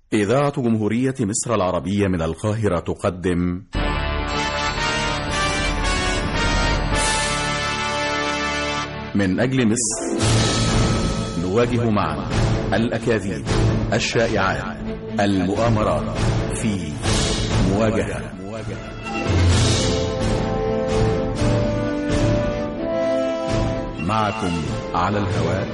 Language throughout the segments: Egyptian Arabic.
إذاعة جمهورية مصر العربية من القاهرة تقدم من أجل مصر نواجه معا الأكاذيب الشائعات المؤامرات في مواجهة معكم على الهواء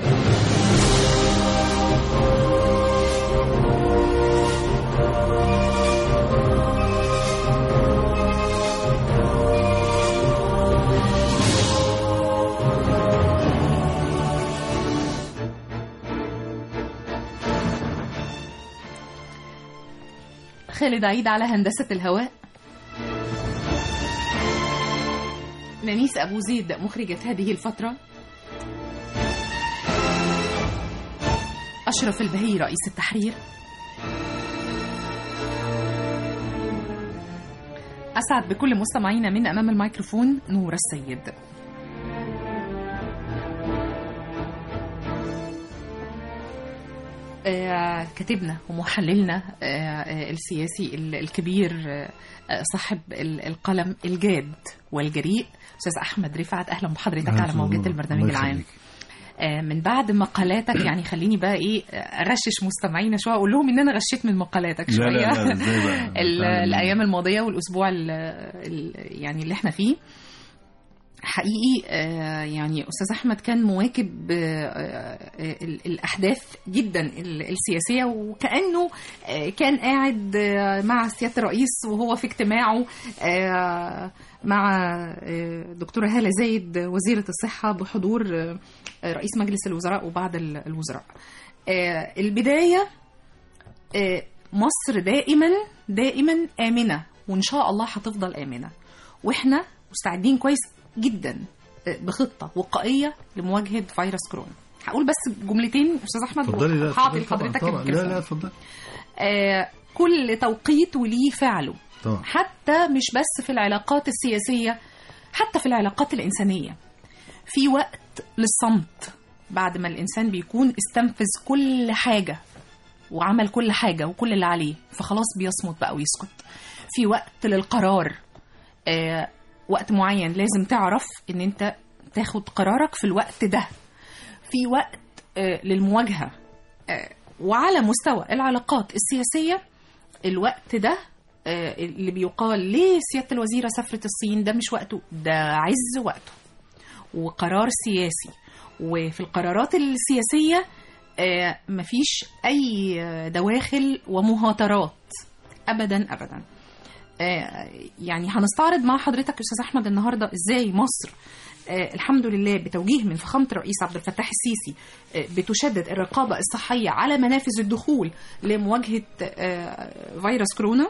خالد عيد على هندسة الهواء نانيس أبو زيد مخرجة هذه الفترة أشرف البهي رئيس التحرير أسعد بكل مستمعينا من أمام الميكروفون نور السيد آه، كاتبنا ومحللنا آه، آه، السياسي ال- الكبير آه، آه، صاحب ال- القلم الجاد والجريء استاذ احمد رفعت اهلا بحضرتك على موجات البرنامج العام آه، من بعد مقالاتك يعني خليني بقى ايه آه، اغشش مستمعينا شويه اقول لهم ان انا غشيت من مقالاتك لا شويه لا لا ازاي بقى ال- فعلاً. الايام الماضيه والاسبوع ال ال يعني اللي احنا فيه حقيقي آه، يعني استاذ احمد كان مواكب آه، آه، ال- الاحداث جدا ال- السياسيه وكانه آه، كان قاعد آه، مع سياده الرئيس وهو في اجتماعه آه، مع آه، دكتوره هاله زايد وزيره الصحه بحضور آه، رئيس مجلس الوزراء وبعض ال- الوزراء آه، البدايه آه، مصر دائما دائما آمنة وإن شاء الله هتفضل آمنة وإحنا مستعدين كويس جدا آه، بخطة وقائية لمواجهة فيروس كورونا هقول بس جملتين أستاذ أحمد اتفضلي لا وهعطي اتفضلي طبعاً، لحضرتك طبعا لا الميكروفون. لا اتفضلي آه، كل توقيت وليه فعله طبعا حتى مش بس في العلاقات السياسية حتى في العلاقات الإنسانية في وقت للصمت بعد ما الإنسان بيكون استنفذ كل حاجة وعمل كل حاجة وكل اللي عليه فخلاص بيصمت بقى ويسكت في وقت للقرار آه وقت معين لازم تعرف ان انت تاخد قرارك في الوقت ده في وقت آه للمواجهة آه وعلى مستوى العلاقات السياسية الوقت ده آه، اللي بيقال ليه سيادة الوزيرة سافرت الصين ده مش وقته ده عز وقته وقرار سياسي وفي القرارات السياسية آه، مفيش أي دواخل ومهاترات أبدا أبدا آه، يعني هنستعرض مع حضرتك أستاذ أحمد النهاردة إزاي مصر آه، الحمد لله بتوجيه من فخامة الرئيس عبد الفتاح السيسي آه، بتشدد الرقابة الصحية على منافذ الدخول لمواجهة آه، فيروس كورونا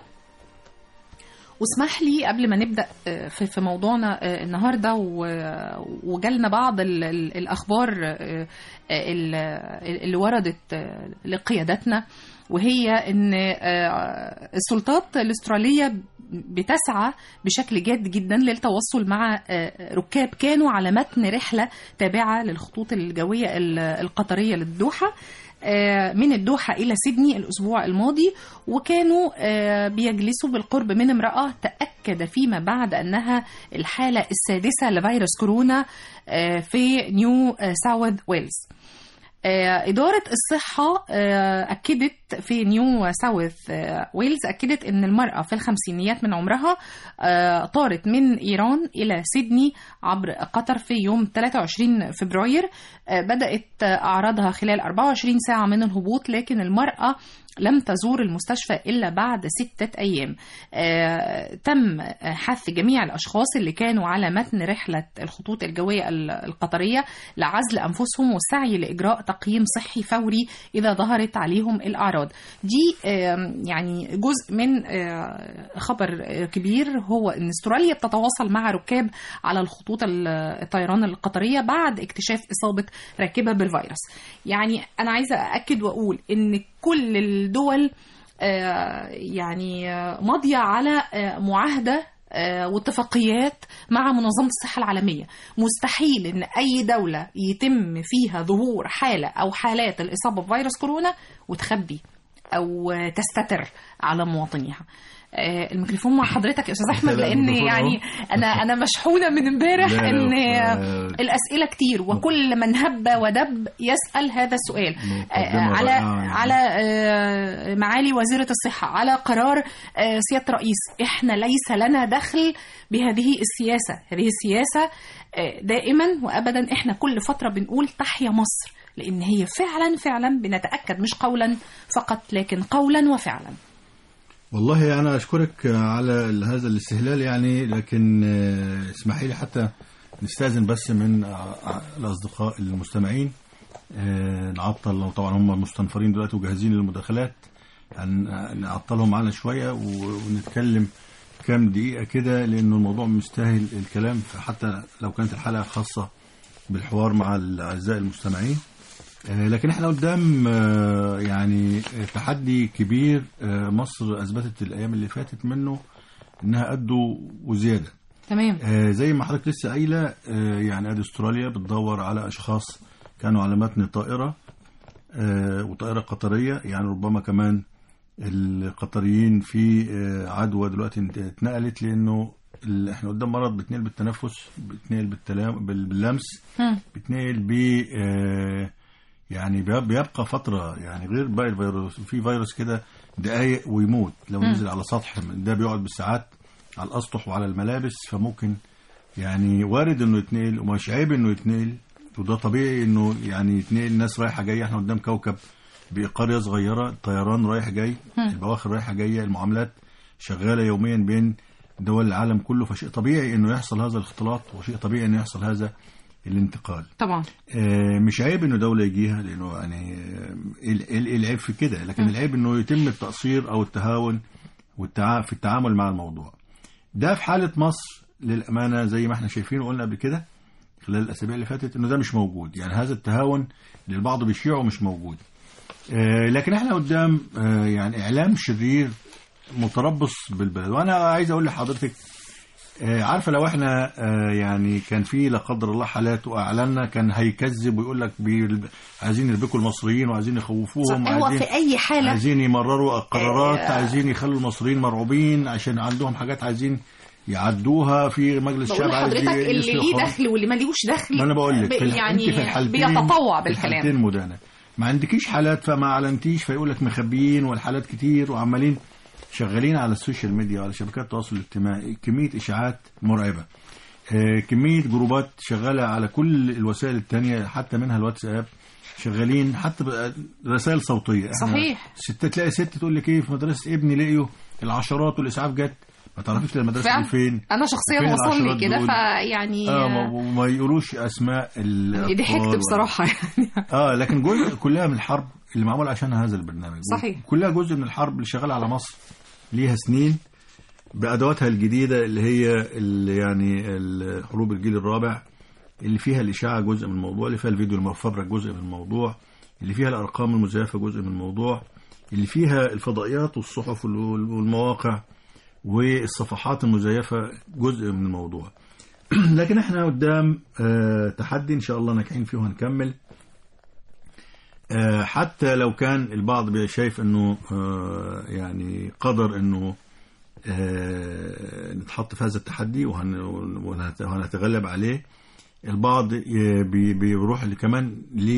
واسمح لي قبل ما نبدا آه، في في موضوعنا آه، النهارده و- وجالنا بعض ال- ال- الاخبار آه، آه، ال- اللي وردت آه، لقيادتنا وهي ان آه، السلطات الاستراليه بتسعى بشكل جاد جدا للتواصل مع آه، ركاب كانوا على متن رحله تابعه للخطوط الجويه ال- القطريه للدوحه آه، من الدوحة إلى سيدني الأسبوع الماضي وكانوا آه، بيجلسوا بالقرب من امرأة تأكد فيما بعد أنها الحالة السادسة لفيروس كورونا آه، في نيو آه، ساوث ويلز آه، إدارة الصحة آه، أكدت في نيو ساوث آه، ويلز أكدت أن المرأة في الخمسينيات من عمرها آه، طارت من إيران إلى سيدني عبر قطر في يوم 23 فبراير آه، بدأت آه، أعراضها خلال 24 ساعة من الهبوط لكن المرأة لم تزور المستشفى إلا بعد ستة أيام آه، تم حث جميع الأشخاص اللي كانوا على متن رحلة الخطوط الجوية ال- القطرية لعزل أنفسهم والسعي لإجراء تقييم صحي فوري إذا ظهرت عليهم الأعراض دي آم، يعني جزء من آه، خبر آه، كبير هو أن استراليا بتتواصل مع ركاب على الخطوط ال- الطيران القطرية بعد اكتشاف إصابة راكبة بالفيروس يعني أنا عايزة أأكد وأقول أن كل الدول آه، يعني آه، ماضية على آه، معاهدة آه، واتفاقيات مع منظمة الصحة العالمية مستحيل ان اي دولة يتم فيها ظهور حالة او حالات الاصابة بفيروس كورونا وتخبي او تستتر على مواطنيها آه، الميكروفون مع حضرتك يا استاذ احمد لا، لان الميكروفون يعني انا انا مشحونه من امبارح لا، لا، ان آه، الاسئله كتير وكل من هب ودب يسال هذا السؤال آه، مقدمة على رائعة يعني. على آه، معالي وزيره الصحه على قرار آه، سياده الرئيس احنا ليس لنا دخل بهذه السياسه هذه السياسه آه، دائما وابدا احنا كل فتره بنقول تحيا مصر لان هي فعلا فعلا بنتاكد مش قولا فقط لكن قولا وفعلا والله انا اشكرك على هذا الاستهلال يعني لكن آه، اسمحي لي حتى نستاذن بس من آه، الاصدقاء المستمعين آه، نعطل لو طبعا هم مستنفرين دلوقتي وجاهزين للمداخلات هن- نعطلهم معانا شويه و- ونتكلم كام دقيقه كده لانه الموضوع مستاهل الكلام فحتى لو كانت الحلقه خاصه بالحوار مع الاعزاء المستمعين آه، لكن احنا قدام آه، يعني آه، تحدي كبير آه، مصر اثبتت الايام اللي فاتت منه انها قده وزياده تمام آه، زي ما حضرتك لسه قايله آه، يعني ادي استراليا بتدور على اشخاص كانوا على متن طائره آه، وطائره قطريه يعني ربما كمان القطريين في آه، عدوى دلوقتي انت- اتنقلت لانه ال- احنا قدام مرض بيتنقل بالتنفس بيتنقل بالتلام بال- باللمس هم. بيتنقل ب آه، يعني بي- بيبقى فتره يعني غير باقي الفيروس في فيروس كده دقايق ويموت لو مم. نزل على سطح ده بيقعد بالساعات على الاسطح وعلى الملابس فممكن يعني وارد انه يتنقل ومش عيب انه يتنقل وده طبيعي انه يعني يتنقل الناس رايحه جايه احنا قدام كوكب بقريه صغيره الطيران رايح جاي مم. البواخر رايحه جايه المعاملات شغاله يوميا بين دول العالم كله فشيء طبيعي انه يحصل هذا الاختلاط وشيء طبيعي انه يحصل هذا الانتقال طبعا آه، مش عيب انه دوله يجيها لانه يعني آه، ايه ال- ايه ال- إيه العيب في كده لكن م. العيب انه يتم التقصير او التهاون والتع... في التعامل مع الموضوع ده في حاله مصر للامانه زي ما احنا شايفين وقلنا قبل كده خلال الاسابيع اللي فاتت انه ده مش موجود يعني هذا التهاون اللي البعض بيشيعه مش موجود آه، لكن احنا قدام آه، يعني اعلام شرير متربص بالبلد وانا عايز اقول لحضرتك آه، عارفه لو احنا آه، يعني كان في لا قدر الله حالات واعلنا كان هيكذب ويقول لك بي- عايزين يربكوا المصريين وعايزين يخوفوهم هو وعايزين في اي حاله عايزين يمرروا قرارات آه. عايزين يخلوا المصريين مرعوبين عشان عندهم حاجات عايزين يعدوها في مجلس بقول الشعب عايز لحضرتك اللي يسلخ ليه قانون. دخل واللي ماليهوش دخل ما انا بقول لك ب- في الح- يعني انت في الحالتين بيتطوع في الحالتين بالكلام مدانه ما عندكيش حالات فما اعلنتيش فيقول لك مخبيين والحالات كتير وعمالين شغالين على السوشيال ميديا وعلى شبكات التواصل الاجتماعي كميه اشاعات مرعبه آه، كميه جروبات شغاله على كل الوسائل التانية حتى منها الواتساب شغالين حتى بقى رسائل صوتيه إحنا صحيح. ست تلاقي ست تقول لك ايه في مدرسه ابني لقيوا العشرات والاسعاف جت ما تعرفيش المدرسه فعلا. دي فين انا شخصيا فين وصل العشرات لي كده دول؟ فيعني اه ما- وما يقولوش اسماء ال ضحكت بصراحه يعني اه لكن جزء كلها من الحرب اللي معمول عشانها هذا البرنامج صحيح. كلها جزء من الحرب اللي شغاله على مصر ليها سنين بادواتها الجديده اللي هي اللي يعني ال- حروب الجيل الرابع اللي فيها الاشاعه جزء من الموضوع اللي فيها الفيديو المفبرك جزء من الموضوع اللي فيها الارقام المزيفه جزء من الموضوع اللي فيها الفضائيات والصحف وال- والمواقع والصفحات المزيفه جزء من الموضوع لكن احنا قدام آه، تحدي ان شاء الله ناجحين فيه وهنكمل آه، حتى لو كان البعض بي- شايف انه آه، يعني قدر انه آه، نتحط في هذا التحدي وهن- وهنت- وهنتغلب عليه البعض ي- بي- بيروح كمان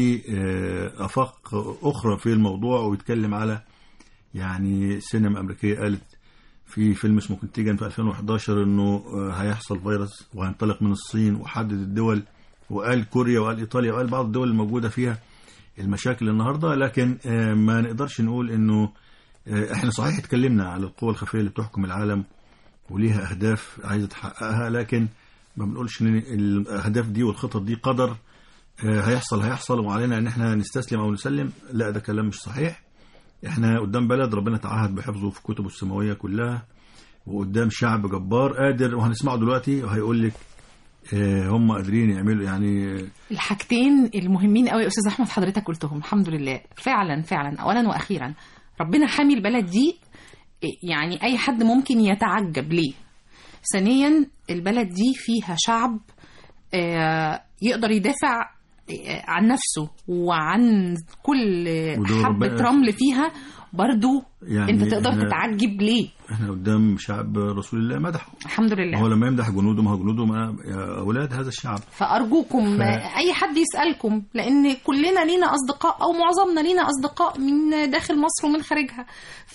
لآفاق أخرى في الموضوع ويتكلم على يعني سينما أمريكية قالت في فيلم اسمه كونتيجن في 2011 انه آه، هيحصل فيروس وهينطلق من الصين وحدد الدول وقال كوريا وقال ايطاليا وقال بعض الدول الموجوده فيها المشاكل النهارده لكن آه، ما نقدرش نقول انه آه، احنا صحيح اتكلمنا على القوى الخفيه اللي بتحكم العالم وليها اهداف عايزه تحققها لكن ما بنقولش ان الاهداف دي والخطط دي قدر آه، هيحصل هيحصل وعلينا ان احنا نستسلم او نسلم لا ده كلام مش صحيح احنا قدام بلد ربنا تعهد بحفظه في كتبه السماويه كلها وقدام شعب جبار قادر وهنسمعه دلوقتي وهيقول لك آه، هم قادرين يعملوا يعني الحاجتين المهمين قوي يا استاذ احمد حضرتك قلتهم الحمد لله فعلا فعلا اولا واخيرا ربنا حامي البلد دي يعني اي حد ممكن يتعجب ليه ثانيا البلد دي فيها شعب آه، يقدر يدافع عن نفسه وعن كل ودور حبة ربنا. رمل فيها برضو يعني انت تقدر إحنا- تتعجب ليه احنا قدام شعب رسول الله مدحه الحمد هو لله لما يمدح جنوده ما هو جنوده ما يا اولاد هذا الشعب فأرجوكم ف- أي حد يسألكم لأن كلنا لينا أصدقاء أو معظمنا لينا أصدقاء من داخل مصر ومن خارجها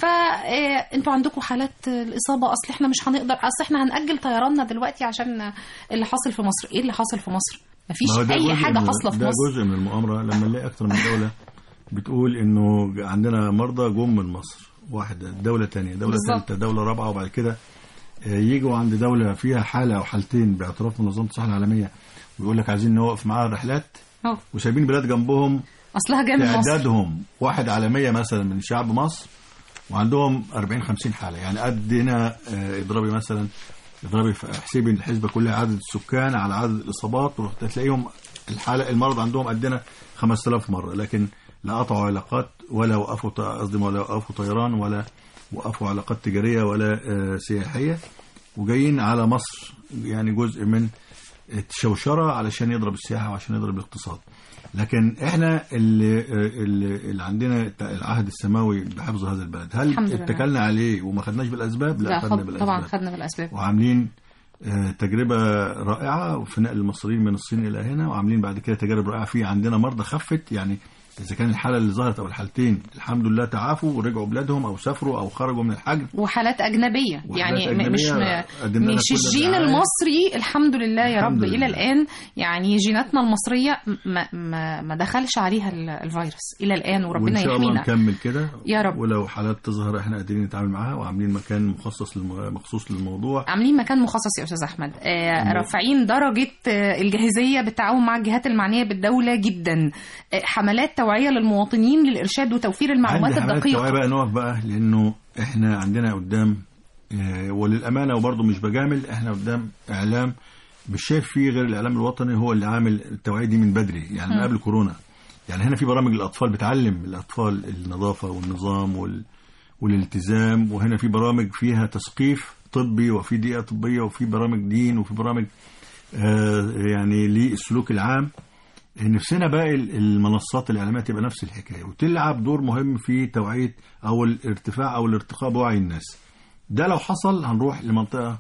فأنتوا عندكم حالات الإصابة أصل إحنا مش هنقدر أصل إحنا هنأجل طيراننا دلوقتي عشان اللي حاصل في مصر إيه اللي حاصل في مصر؟ مفيش ما هو ده أي جزء حاجة من- حاصلة في ده مصر جزء من المؤامره لما نلاقي اكتر من دوله بتقول انه عندنا مرضى جم من مصر واحده دوله تانية دوله بالظبط. ثالثه دوله رابعه وبعد كده آه، يجوا عند دوله فيها حاله او حالتين باعتراف منظمه الصحه العالميه ويقول لك عايزين نوقف معاها الرحلات أهو وسايبين بلاد جنبهم أصلها جاية من مصر تعدادهم واحد على 100 مثلا من شعب مصر وعندهم 40 50 حاله يعني قدنا آه، اضربي مثلا اضربي في- احسبي الحسبه كلها عدد السكان على عدد الاصابات ورحت تلاقيهم الحاله المرض عندهم قدنا 5000 مره لكن لا قطعوا علاقات ولا وقفوا ط- قصدي ولا وقفوا طيران ولا وقفوا علاقات تجاريه ولا آه، سياحيه وجايين على مصر يعني جزء من الشوشره علشان يضرب السياحه وعشان يضرب الاقتصاد لكن احنا اللي, اللي, اللي عندنا العهد السماوي بحفظ هذا البلد هل الحمد لله. اتكلنا عليه وما خدناش بالاسباب لا خدنا خد... بالاسباب طبعا خدنا بالأسباب وعاملين آه، تجربة رائعة في نقل المصريين من الصين إلى هنا وعاملين بعد كده تجارب رائعة في عندنا مرضى خفت يعني إذا كان الحالة اللي ظهرت أو الحالتين الحمد لله تعافوا ورجعوا بلادهم أو سافروا أو خرجوا من الحجر وحالات أجنبية وحالات يعني م- أجنبية مش قدمنا لها مش كل الجين الرعاية. المصري الحمد لله يا الحمد رب لله. إلى الآن يعني جيناتنا المصرية ما, ما, ما دخلش عليها ال- الفيروس إلى الآن وربنا وإن شاء الله يحمينا نكمل كده يا رب. ولو حالات تظهر إحنا قادرين نتعامل معاها وعاملين مكان مخصص للم... مخصوص للموضوع عاملين مكان مخصص يا استاذ احمد آه مم. رافعين درجه آه الجاهزيه بالتعاون مع الجهات المعنيه بالدوله جدا آه حملات توعيه للمواطنين للارشاد وتوفير المعلومات عندي حملات توعية الدقيقه بقى نقف بقى لانه احنا عندنا قدام آه، وللامانه وبرضه مش بجامل احنا قدام اعلام مش شايف فيه غير الاعلام الوطني هو اللي عامل التوعيه دي من بدري يعني من مم. قبل كورونا يعني هنا في برامج للاطفال بتعلم الاطفال النظافه والنظام وال والالتزام وهنا في برامج فيها تثقيف طبي وفي دقيقه طبيه وفي برامج دين وفي برامج آه، يعني للسلوك العام نفسنا باقي المنصات الإعلامية تبقى نفس الحكاية وتلعب دور مهم في توعية أو الارتفاع أو الارتقاء بوعي الناس ده لو حصل هنروح لمنطقة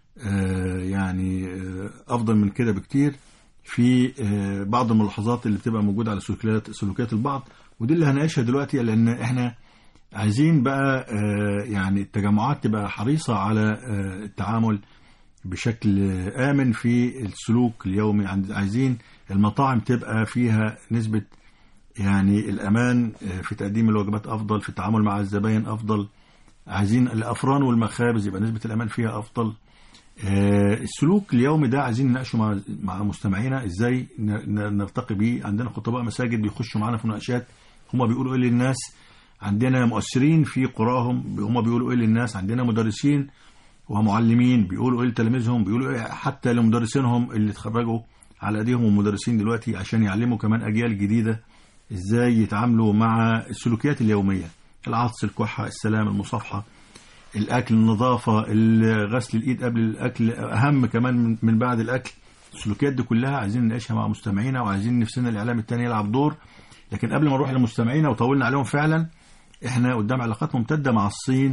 آه، يعني آه، أفضل من كده بكتير في آه، بعض الملاحظات اللي بتبقى موجودة على سلوكيات سلوكيات البعض ودي اللي هنعيشها دلوقتي لأن إحنا عايزين بقى آه، يعني التجمعات تبقى حريصة على آه، التعامل بشكل آمن في السلوك اليومي عند- عايزين المطاعم تبقى فيها نسبة يعني الأمان آه، في تقديم الوجبات أفضل في التعامل مع الزباين أفضل عايزين الأفران والمخابز يبقى نسبة الأمان فيها أفضل آه، السلوك اليومي ده عايزين نناقشه مع مع مستمعينا ازاي ن- ن- نرتقي بيه عندنا خطباء مساجد بيخشوا معانا في مناقشات هم بيقولوا ايه للناس عندنا مؤثرين في قراهم هم بيقولوا ايه للناس عندنا مدرسين ومعلمين بيقولوا ايه لتلاميذهم بيقولوا ايه حتى لمدرسينهم اللي اتخرجوا على ايديهم ومدرسين دلوقتي عشان يعلموا كمان اجيال جديده ازاي يتعاملوا مع السلوكيات اليوميه العطس الكحه السلام المصافحه الاكل النظافه ال- غسل الايد قبل الاكل اهم كمان من- من بعد الاكل السلوكيات دي كلها عايزين نناقشها مع مستمعينا وعايزين نفسنا الاعلام التاني يلعب دور لكن قبل ما نروح لمستمعينا وطولنا عليهم فعلا احنا قدام علاقات ممتده مع الصين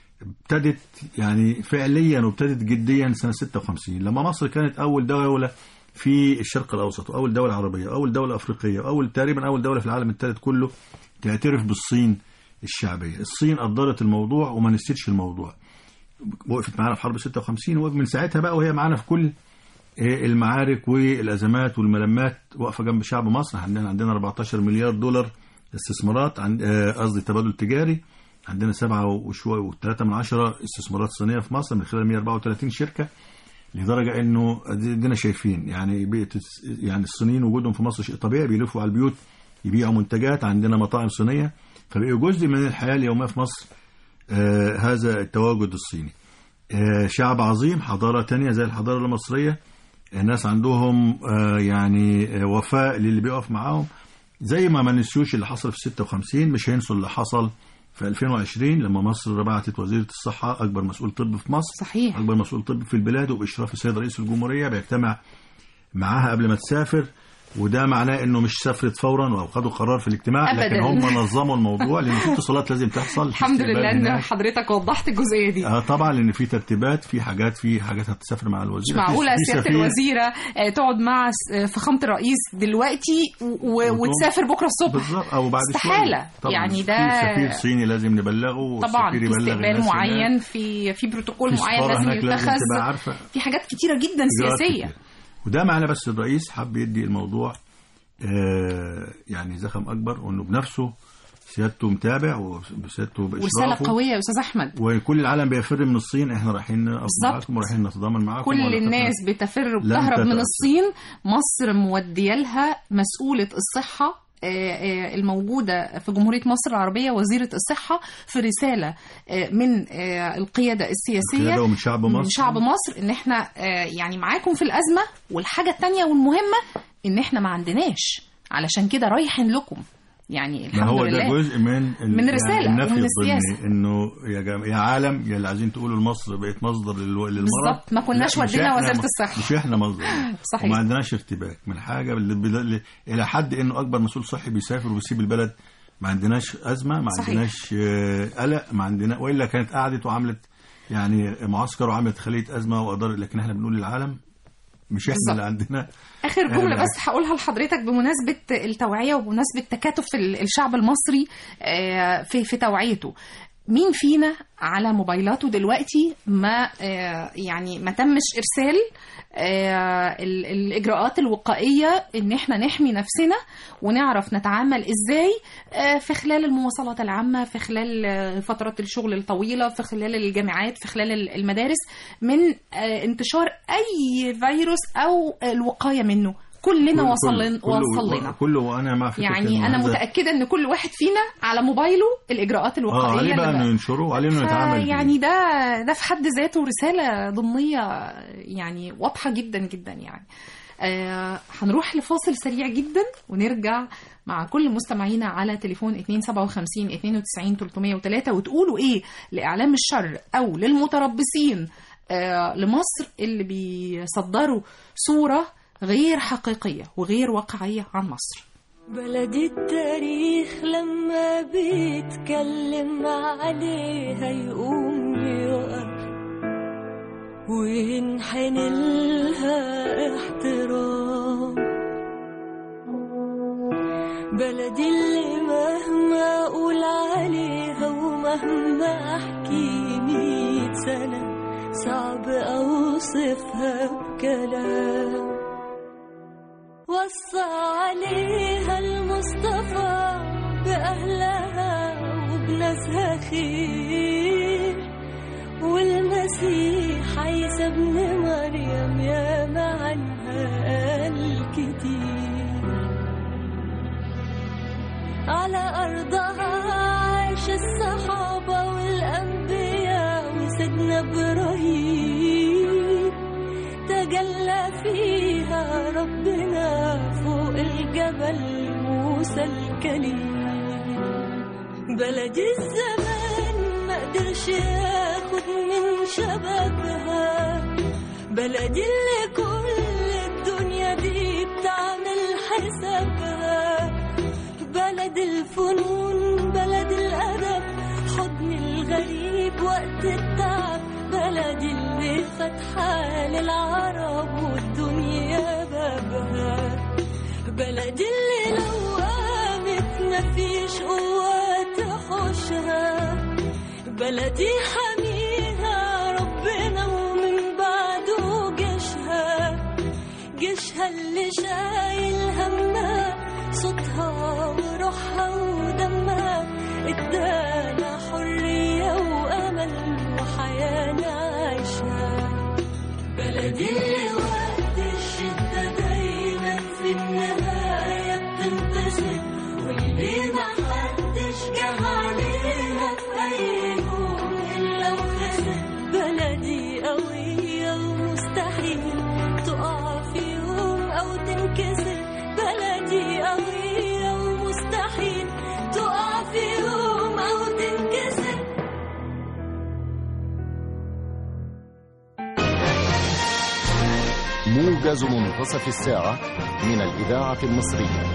ابتدت يعني فعليا وابتدت جديا سنه 56 لما مصر كانت اول دوله في الشرق الاوسط واول دوله عربيه واول دوله افريقيه واول تقريبا اول دوله في العالم الثالث كله تعترف بالصين الشعبيه الصين قدرت الموضوع وما نسيتش الموضوع وقفت معانا في حرب 56 ومن ساعتها بقى وهي معانا في كل آه، المعارك والازمات والملمات واقفه جنب شعب مصر عندنا عندنا 14 مليار دولار استثمارات عند آه، قصدي تبادل تجاري عندنا سبعة وشوية وثلاثة من عشرة استثمارات صينية في مصر من خلال 134 شركة لدرجة انه ادينا شايفين يعني بقت الس- يعني الصينيين وجودهم في مصر شيء طبيعي بيلفوا على البيوت يبيعوا منتجات عندنا مطاعم صينية فبقوا جزء من الحياة اليومية في مصر آه هذا التواجد الصيني آه شعب عظيم حضارة تانية زي الحضارة المصرية الناس عندهم آه يعني آه وفاء للي بيقف معاهم زي ما ما نسيوش اللي حصل في 56 مش هينسوا اللي حصل في 2020 لما مصر بعتت وزيرة الصحة أكبر مسؤول طب في مصر صحيح أكبر مسؤول طب في البلاد وبإشراف السيد رئيس الجمهورية بيجتمع معاها قبل ما تسافر وده معناه انه مش سافرت فورا او خدوا قرار في الاجتماع أبداً. لكن هم نظموا الموضوع لان في اتصالات لازم تحصل في الحمد استقبال لله ان هناك. حضرتك وضحت الجزئيه دي اه طبعا لان في ترتيبات في حاجات في حاجات هتسافر مع الوزير مش معقولة في- في سيادة سفير. الوزيرة آه، تقعد مع س- آه، فخامة الرئيس دلوقتي و- و- وتقوم- وتسافر بكرة الصبح بالظبط او بعد استحالة. شوية. طبعا يعني في ده- سفير صيني لازم نبلغه طبعا والسفير في يبلغ استقبال الناس معين هناك. في في بروتوكول في معين سفارة لازم هناك لازم يتخذ تبقى عارفة في حاجات كتيرة جدا إجراءات سياسية كتير. وده معنى بس الرئيس حب يدي الموضوع آه يعني زخم اكبر وانه بنفسه سيادته متابع وسيادته ورسالة باشرافه قوية يا أستاذ أحمد وكل العالم بيفر من الصين احنا رايحين نقف بالظبط. معاكم ورايحين نتضامن معاكم كل وعلاقتنا- الناس بتفر لن وبتهرب من تتأثر. الصين مصر مودية لها مسؤولة الصحة آه، آه، الموجودة في جمهورية مصر العربية وزيرة الصحة في رسالة آه، من آه، القيادة السياسية قيادة ومن شعب مصر من شعب مصر ان احنا آه، يعني معاكم في الازمه والحاجه الثانيه والمهمه ان احنا ما عندناش علشان كده رايحين لكم يعني ما الحمد هو ده لله جزء من ال- من رسالة يعني النفي ومن الضمني السياسة. انه يا جم... يا عالم يا اللي عايزين تقولوا لمصر بقت مصدر للو... للمرض بالظبط، ما كناش لا، مش ودينا إحنا- وزارة الصحة. مش احنا مصدر صحيح. وما عندناش ارتباك من حاجه اللي بد... اللي... الى حد انه اكبر مسؤول صحي بيسافر ويسيب البلد ما عندناش ازمه ما صحيح. عندناش آه، قلق ما عندنا والا كانت قعدت وعملت يعني معسكر وعملت خليه ازمه وادار لكن احنا بنقول للعالم مش احنا بالظبط. اللي عندنا اخر جمله آه، بس هقولها لحضرتك بمناسبه التوعيه وبمناسبه تكاتف ال- الشعب المصري آه، في في توعيته مين فينا على موبايلاته دلوقتي ما آه، يعني ما تمش ارسال آه، ال- الاجراءات الوقائيه ان احنا نحمي نفسنا ونعرف نتعامل ازاي آه، في خلال المواصلات العامه في خلال آه، فترات الشغل الطويله في خلال الجامعات في خلال ال- المدارس من آه، انتشار اي فيروس او الوقايه منه كلنا كل- وصل كل- كله- وصل لنا كله وانا مع فكره يعني إنه انا هذا- متاكده ان كل واحد فينا على موبايله الاجراءات اه الوقائيه عليه بقى اللي انه ينشره وعليه انه يتعامل بيه. يعني ده ده في حد ذاته رساله ضمنيه يعني واضحه جدا جدا يعني آه هنروح لفاصل سريع جدا ونرجع مع كل مستمعينا على تليفون 257 92 303 وتقولوا ايه لاعلام الشر او للمتربصين آه لمصر اللي بيصدروا صوره غير حقيقيه وغير واقعيه عن مصر بلدي التاريخ لما بيتكلم عليها يقوم يقف وينحني لها احترام بلدي اللي مهما اقول عليها ومهما احكي مية سنة صعب اوصفها بكلام وصى عليها المصطفى بأهلها وبناسها خير والمسيح عيسى ابن مريم يا عنها قال كتير على أرضها عاش الصحابة والأنبياء وسيدنا إبراهيم تجلى فيها ربنا فوق الجبل موسى الكليم بلد الزمان ما قدرش ياخد من شبابها بلد اللي كل الدنيا دي بتعمل حسابها بلد الفنون بلد الأدب حضن الغريب وقت التعب بلد اللي فاتحة للعرب والدنيا بابها بلد اللي لو قامت مفيش قوة تحوشها بلدي حميها ربنا ومن بعده جيشها جيشها اللي شايل همها صوتها وروحها ودمها ادانا حرية وأمل وحياة نعيشها بلدي اللي وقت الشدة دايما في النهاية بتنتصر واللي ما حدش جه عليها في أي يوم إلا وخسر بلدي قوية ومستحيل تقع في يوم أو تنكسر بلدي قوية ومستحيل تقع في يوم أو تنكسر موجز منتصف الساعة من الإذاعة المصرية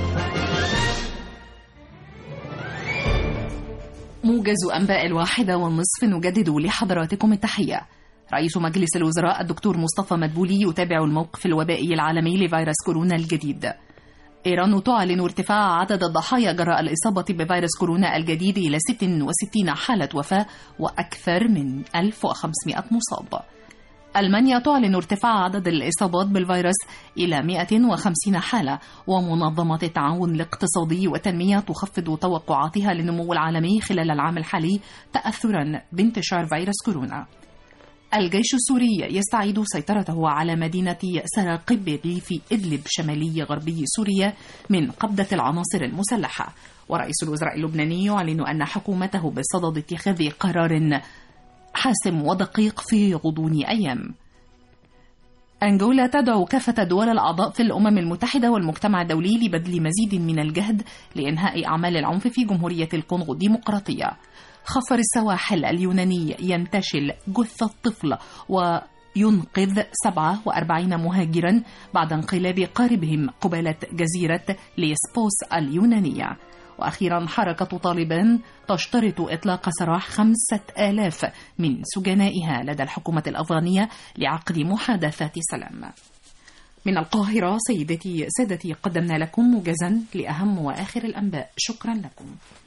موجز أنباء الواحدة والنصف نجدد لحضراتكم التحية رئيس مجلس الوزراء الدكتور مصطفى مدبولي يتابع الموقف الوبائي العالمي لفيروس كورونا الجديد إيران تعلن ارتفاع عدد الضحايا جراء الإصابة بفيروس كورونا الجديد إلى 66 حالة وفاة وأكثر من 1500 مصاب ألمانيا تعلن ارتفاع عدد الإصابات بالفيروس إلى 150 حالة ومنظمة التعاون الاقتصادي والتنمية تخفض توقعاتها للنمو العالمي خلال العام الحالي تأثرا بانتشار فيروس كورونا الجيش السوري يستعيد سيطرته على مدينة سراقب في إدلب شمالي غربي سوريا من قبضة العناصر المسلحة ورئيس الوزراء اللبناني يعلن أن حكومته بصدد اتخاذ قرار حاسم ودقيق في غضون أيام أنجولا تدعو كافة الدول الأعضاء في الأمم المتحدة والمجتمع الدولي لبذل مزيد من الجهد لإنهاء أعمال العنف في جمهورية الكونغو الديمقراطية خفر السواحل اليوناني ينتشل جثة طفل وينقذ 47 مهاجرا بعد انقلاب قاربهم قبالة جزيرة ليسبوس اليونانية وأخيرا حركة طالبان تشترط إطلاق سراح خمسة آلاف من سجنائها لدى الحكومة الأفغانية لعقد محادثات سلام من القاهرة سيدتي سادتي قدمنا لكم موجزا لأهم وآخر الأنباء شكرا لكم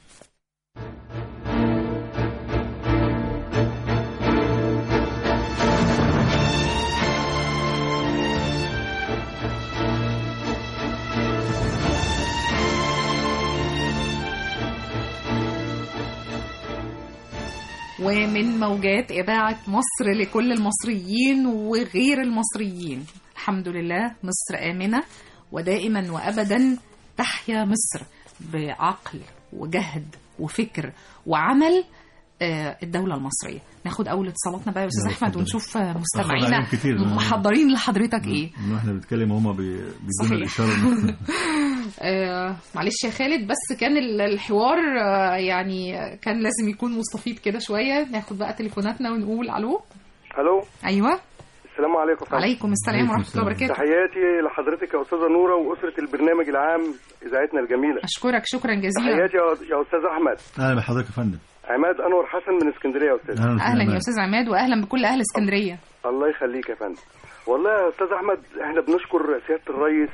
ومن موجات إذاعة مصر لكل المصريين وغير المصريين الحمد لله مصر آمنة ودائما وأبدا تحيا مصر بعقل وجهد وفكر وعمل آه، الدولة المصرية ناخد أول اتصالاتنا بقى يا أستاذ يلا، أحمد اتفضل. ونشوف آه، أخذ مستمعينا عليهم كتير. محضرين لحضرتك إيه من واحنا بنتكلم هما بي- بيدونا صحيح. الاشاره إن- آه معلش يا خالد بس كان ال- الحوار آه يعني كان لازم يكون مستفيض كده شوية ناخد بقى تليفوناتنا ونقول ألو الو أيوة السلام عليكم فندم. عليكم السلام عليكم ورحمة الله السلام. وبركاته تحياتي لحضرتك يا استاذه نوره واسره البرنامج العام اذاعتنا الجميله أشكرك شكرا جزيلا تحياتي يا- يا استاذ احمد اهلا بحضرتك يا فندم عماد انور حسن من اسكندريه يا استاذ أهلا أهلا يا وسهلا. أستاذ عماد وأهلا بكل أهل اسكندرية الله يخليك يا فندم والله يا استاذ احمد احنا بنشكر سياده الرئيس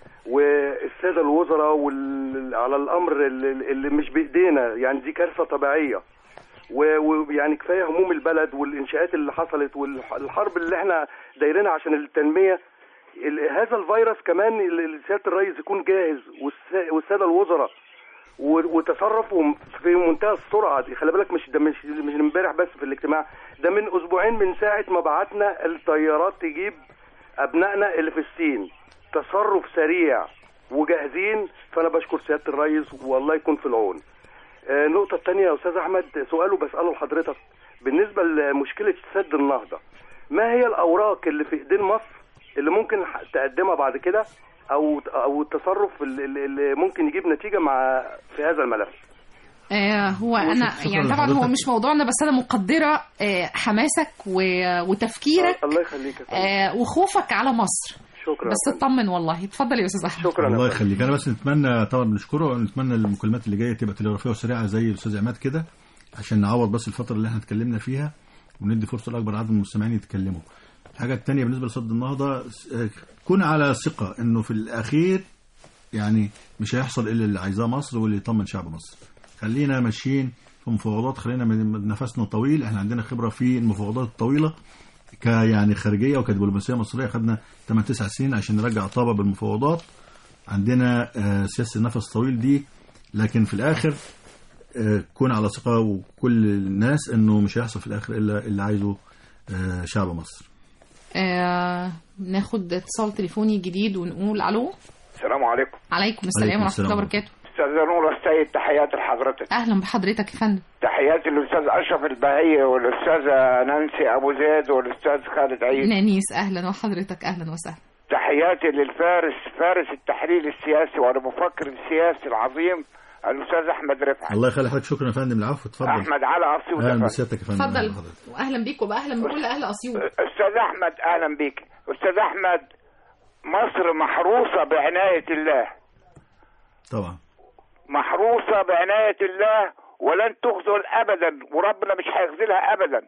والساده الوزراء وال... على الامر اللي اللي مش بايدينا يعني دي كارثه طبيعيه و- ويعني كفايه هموم البلد والانشاءات اللي حصلت والحرب اللي احنا دايرينها عشان التنميه ال- هذا الفيروس كمان ال- سياده الرئيس يكون جاهز والس- والساده الوزراء و- وتصرفوا في منتهى السرعه دي خلي بالك مش ده مش مش امبارح بس في الاجتماع ده من اسبوعين من ساعه ما بعتنا الطيارات تجيب ابنائنا اللي في الصين تصرف سريع وجاهزين فانا بشكر سياده الرئيس والله يكون في العون آه، النقطه الثانيه يا استاذ احمد سؤاله بساله لحضرتك بالنسبه لمشكله سد النهضه ما هي الاوراق اللي في ايدين مصر اللي ممكن ح- تقدمها بعد كده او او التصرف اللي اللي ممكن يجيب نتيجه مع في هذا الملف آه هو أنا شكراً يعني طبعا هو لحضرتك. مش موضوعنا بس أنا مقدرة آه حماسك و- وتفكيرك الله يخليك يا فندم آه وخوفك على مصر شكرا بس يا فندم. اطمن والله اتفضل يا أستاذ أحمد شكرا يا الله فندم. يخليك انا بس نتمنى طبعا بنشكره ونتمنى المكالمات اللي جايه تبقى تلغرافيه وسريعه زي الاستاذ عماد كده عشان نعوض بس الفتره اللي احنا اتكلمنا فيها وندي فرصه لاكبر عدد من المستمعين يتكلموا الحاجه الثانيه بالنسبه لصد النهضه آه، كون على ثقه انه في الاخير يعني مش هيحصل الا اللي عايزاه مصر واللي يطمن شعب مصر خلينا ماشيين في مفاوضات خلينا من نفسنا طويل احنا عندنا خبره في المفاوضات الطويله ك يعني خارجيه وكدبلوماسيه مصريه خدنا 8 9 سنين عشان نرجع طابه بالمفاوضات عندنا آه، سياسه النفس الطويل دي لكن في الاخر آه، كون على ثقه وكل الناس انه مش هيحصل في الاخر الا اللي عايزه آه، شعب مصر آه ناخد اتصال تليفوني جديد ونقول الو السلام عليكم عليكم السلام عليكم ورحمه السلام الله ورحمة وبركاته استاذ نور السيد تحياتي لحضرتك اهلا بحضرتك يا فندم تحياتي للاستاذ اشرف البهي والاستاذه نانسي ابو زيد والاستاذ خالد عيد نانيس اهلا وحضرتك اهلا وسهلا تحياتي للفارس فارس التحليل السياسي والمفكر السياسي العظيم الاستاذ احمد رفعت الله يخلي حضرتك شكرا يا فندم العفو اتفضل احمد على اسيوط يا اهلا فندم. بسيادتك يا فندم أهلا اتفضل بحضرتك. واهلا بيك وباهلا بكل اهل اسيوط استاذ احمد اهلا بيك استاذ احمد مصر محروسة بعناية الله طبعا محروسة بعناية الله ولن تخذل أبدا وربنا مش هيخذلها أبدا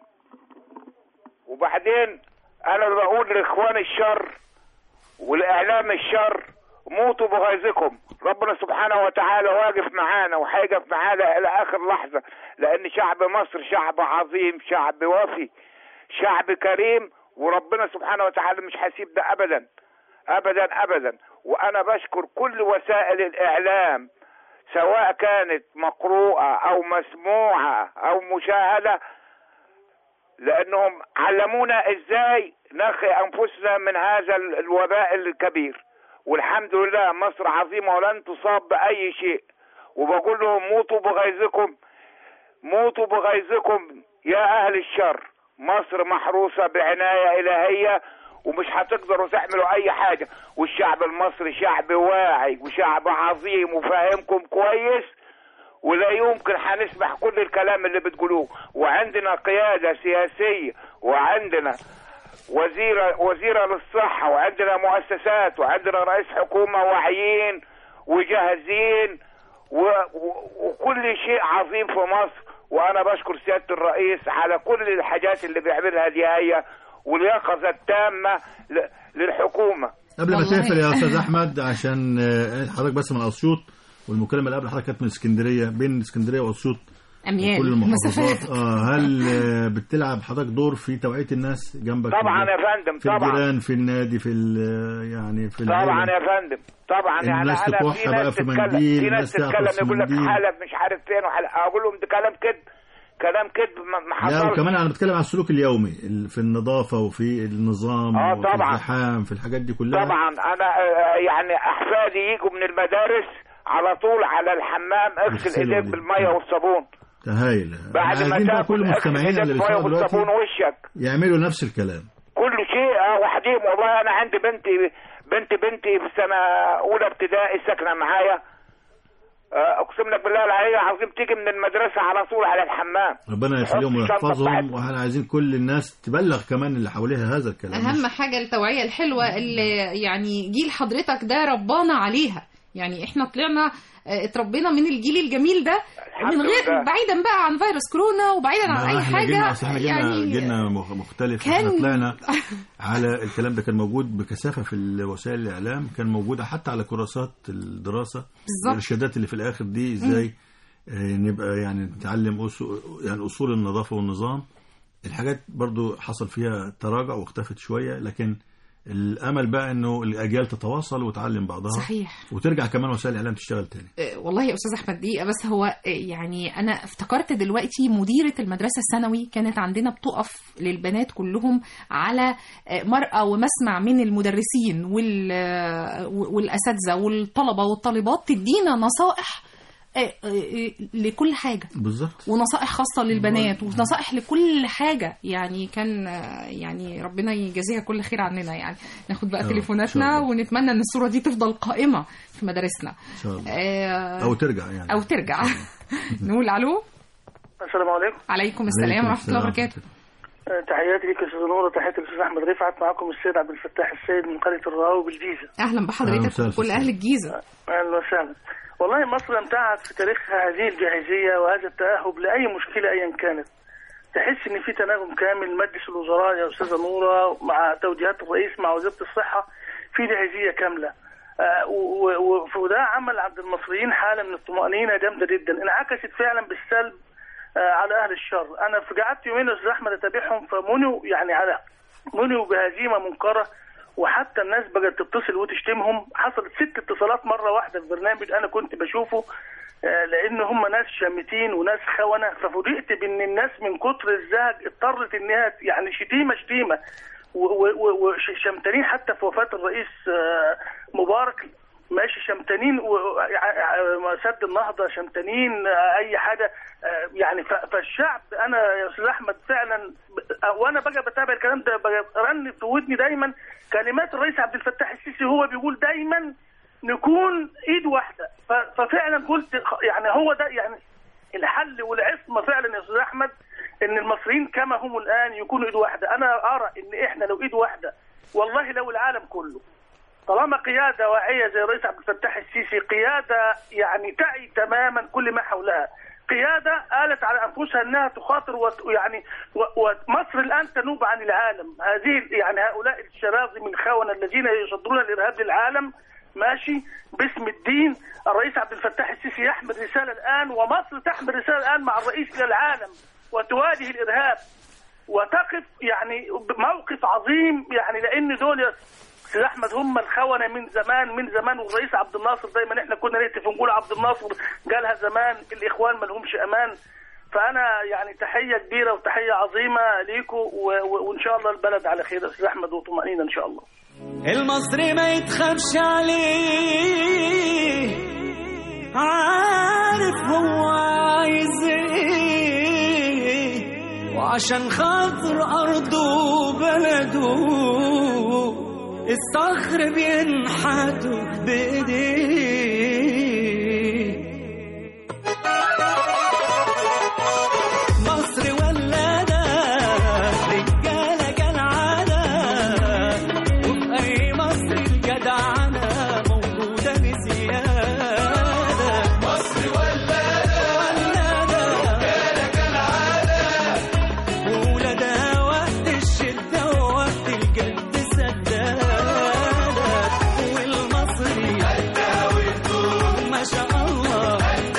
وبعدين أنا بقول لإخوان الشر والإعلام الشر موتوا بغيظكم ربنا سبحانه وتعالى واقف معانا وهيقف معانا إلى آخر لحظة لأن شعب مصر شعب عظيم شعب وفي شعب كريم وربنا سبحانه وتعالى مش هيسيب ده أبدا أبدا أبدا وأنا بشكر كل وسائل الإعلام سواء كانت مقروءة أو مسموعة أو مشاهدة لأنهم علمونا إزاي نخي أنفسنا من هذا ال- الوباء الكبير والحمد لله مصر عظيمة ولن تصاب بأي شيء وبقول لهم موتوا بغيظكم موتوا بغيظكم يا أهل الشر مصر محروسة بعناية إلهية ومش هتقدروا تعملوا أي حاجة والشعب المصري شعب واعي وشعب عظيم وفاهمكم كويس ولا يمكن هنسمح كل الكلام اللي بتقولوه وعندنا قيادة سياسية وعندنا وزيرة وزيرة للصحة وعندنا مؤسسات وعندنا رئيس حكومة واعيين وجاهزين و... و... وكل شيء عظيم في مصر وانا بشكر سيادة الرئيس على كل الحاجات اللي بيعملها دي هي واليقظة التامة ل... للحكومة قبل ما والله. تقفل يا استاذ احمد عشان آه، حضرتك بس من اسيوط والمكالمه اللي قبل حضرتك كانت من اسكندريه بين اسكندريه واسيوط اميال كل المحافظات مسافات اه هل آه، بتلعب حضرتك دور في توعيه الناس جنبك طبعا في- يا فندم في طبعا الجيران في النادي في ال- يعني في طبعا العيلة؟ يا فندم طبعا يعني الناس انا تكح في بقى ناس في تتكلم منديل، في ناس ناس تعطس تتكلم في يقول لك منديل. حلب مش عارف فين وحلب اقول لهم ده كلام كذب كلام كذب ما ما لا حصلش وكمان انا بتكلم عن السلوك اليومي ال- في النظافه وفي النظام آه، وفي طبعا. الزحام في الحاجات دي كلها طبعا انا آه، يعني احفادي يجوا من المدارس على طول على الحمام اغسل يغسلوا ايديك دي. بالميه والصابون ده هايل بعد ما عايزين بقى تاكل كل اغسل مستمعينا ايديك اللي بالميه بيسمعوا والصابون دلوقتي وشك يعملوا نفس الكلام كل شيء اه وحديم والله انا عندي بنتي بنت بنتي في سنه اولى ابتدائي ساكنه معايا آه، اقسم لك بالله العلي العظيم تيجي من المدرسه على طول على الحمام ربنا يخليهم حط الشنطة ويحفظهم بتاعتهم. واحنا عايزين كل الناس تبلغ كمان اللي حواليها هذا الكلام اهم مش- حاجه التوعيه الحلوه اللي يعني جيل حضرتك ده ربانا عليها يعني احنا طلعنا آه، اتربينا من الجيل الجميل ده الحمد من غير لله. بعيدا بقى عن فيروس كورونا وبعيدا عن ما اي احنا جيلنا حاجه اصل احنا جيلنا يعني جيلنا مخ- مختلف كان- احنا طلعنا على الكلام ده كان موجود بكثافه في وسائل الاعلام كان موجوده حتى على كراسات الدراسه بالظبط. الارشادات اللي في الاخر دي ازاي آه، نبقى يعني نتعلم أصول يعني اصول النظافه والنظام الحاجات برضو حصل فيها تراجع واختفت شويه لكن الامل بقى انه الاجيال تتواصل وتعلم بعضها صحيح وترجع كمان وسائل الاعلام تشتغل تاني آه، والله يا استاذ احمد دقيقه بس هو آه، يعني انا افتكرت دلوقتي مديره المدرسه الثانوي كانت عندنا بتقف للبنات كلهم على آه، مرأى ومسمع من المدرسين وال- آه، والاساتذه والطلبه والطالبات تدينا نصائح آه، آه، آه، لكل حاجه بالظبط ونصائح خاصة للبنات ونصائح لكل حاجة يعني كان آه، يعني ربنا يجازيها كل خير عننا يعني ناخد بقى آه، تليفوناتنا إن شاء الله. ونتمنى ان الصورة دي تفضل قائمة في مدارسنا ان شاء الله آه، او ترجع يعني أو ترجع نقول ألو السلام عليكم عليكم السلام عليكم ورحمة الله السلام. وبركاته آه، تحياتي لك يا استاذ نور وتحياتي للاستاذ احمد رفعت معكم السيد عبد الفتاح السيد من قريه الرهاوي بالجيزه أهلا أهلا بحضرتك وسهلا وكل فيك. أهل الجيزة اهلا وسهلا والله مصر امتعت في تاريخها هذه الجاهزيه وهذا التاهب لاي مشكله ايا كانت تحس ان في تناغم كامل مجلس الوزراء يا استاذه نوره مع توجيهات الرئيس مع وزاره الصحه في جاهزيه كامله آه، و- و- وده عمل عند المصريين حاله من الطمانينه جامده جدا انعكست فعلا بالسلب آه، على اهل الشر انا في قعدت يومين يا استاذ احمد اتابعهم فمنوا يعني على منوا بهزيمه منكره وحتى الناس بقت تتصل وتشتمهم حصلت ست اتصالات مره واحده في برنامج انا كنت بشوفه آه، لان هم ناس شامتين وناس خونه ففوجئت بان الناس من كتر الزهق اضطرت انها يعني شتيمه شتيمه وشمتانين حتى في وفاه الرئيس آه، مبارك ماشي شمتانين و- ع- ع- سد النهضه شمتانين آه، اي حاجه آه، يعني ف- فالشعب انا يا استاذ احمد فعلا ب- وانا بقى بتابع الكلام ده بقى رن في ودني دايما كلمات الرئيس عبد الفتاح السيسي هو بيقول دايما نكون ايد واحده ف- ففعلا قلت خ- يعني هو ده يعني الحل والعصمه فعلا يا استاذ احمد ان المصريين كما هم الان يكونوا ايد واحده انا ارى ان احنا لو ايد واحده والله لو العالم كله طالما قياده واعيه زي الرئيس عبد الفتاح السيسي قياده يعني تعي تماما كل ما حولها قياده آلت على انفسها انها تخاطر وت- ويعني و- ومصر الان تنوب عن العالم هذه يعني هؤلاء الشراذم من خونه الذين يصدرون الارهاب للعالم ماشي باسم الدين الرئيس عبد الفتاح السيسي يحمل رساله الان ومصر تحمل رساله الان مع الرئيس للعالم وتواجه الارهاب وتقف يعني موقف عظيم يعني لان دول يا استاذ احمد هم الخونه من زمان من زمان والرئيس عبد الناصر دايما احنا كنا نهتف ونقول عبد الناصر قالها زمان الاخوان ما لهمش امان فانا يعني تحيه كبيره وتحيه عظيمه ليكم و- و- وان شاء الله البلد على خير يا استاذ احمد وطمانينه ان شاء الله المصري ما يتخافش عليه عارف هو عايز ايه وعشان خاطر ارضه وبلده الصخر بينحتوا بايديه مصر ولادة رجالة كالعادة وفي أي مصر الجدعنة موجودة بزيادة مصر ولادة ولادة رجالة كالعادة وولادها وقت الشدة ووقت الجد سدادة والمصري ما شاء الله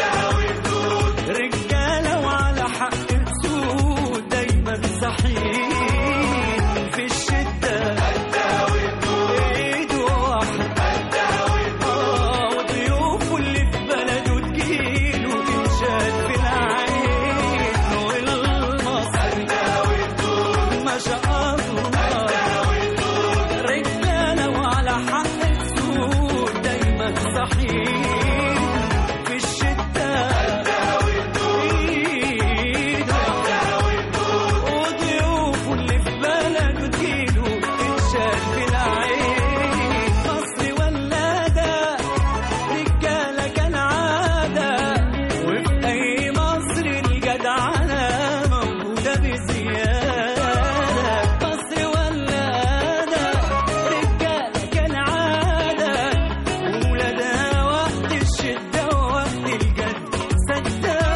رجالة وعلى حق تسود دايما صحيح في الشدة ايد واحدة آه، وضيوفه اللي في بلده تجيله تنشال في العين والمصري ما شاء الله رجالة وعلى حق تسود دايما صحيح في الشدة إيد وضيوفه اللي في بلده تجيله تنشال في العين مصر ولادة رجالة كالعادة وفي أي مصر الجدعنة موجودة بزيادة مصر ولادة رجالة كالعادة وولادها وقت الشدة ووقت الجد سدادة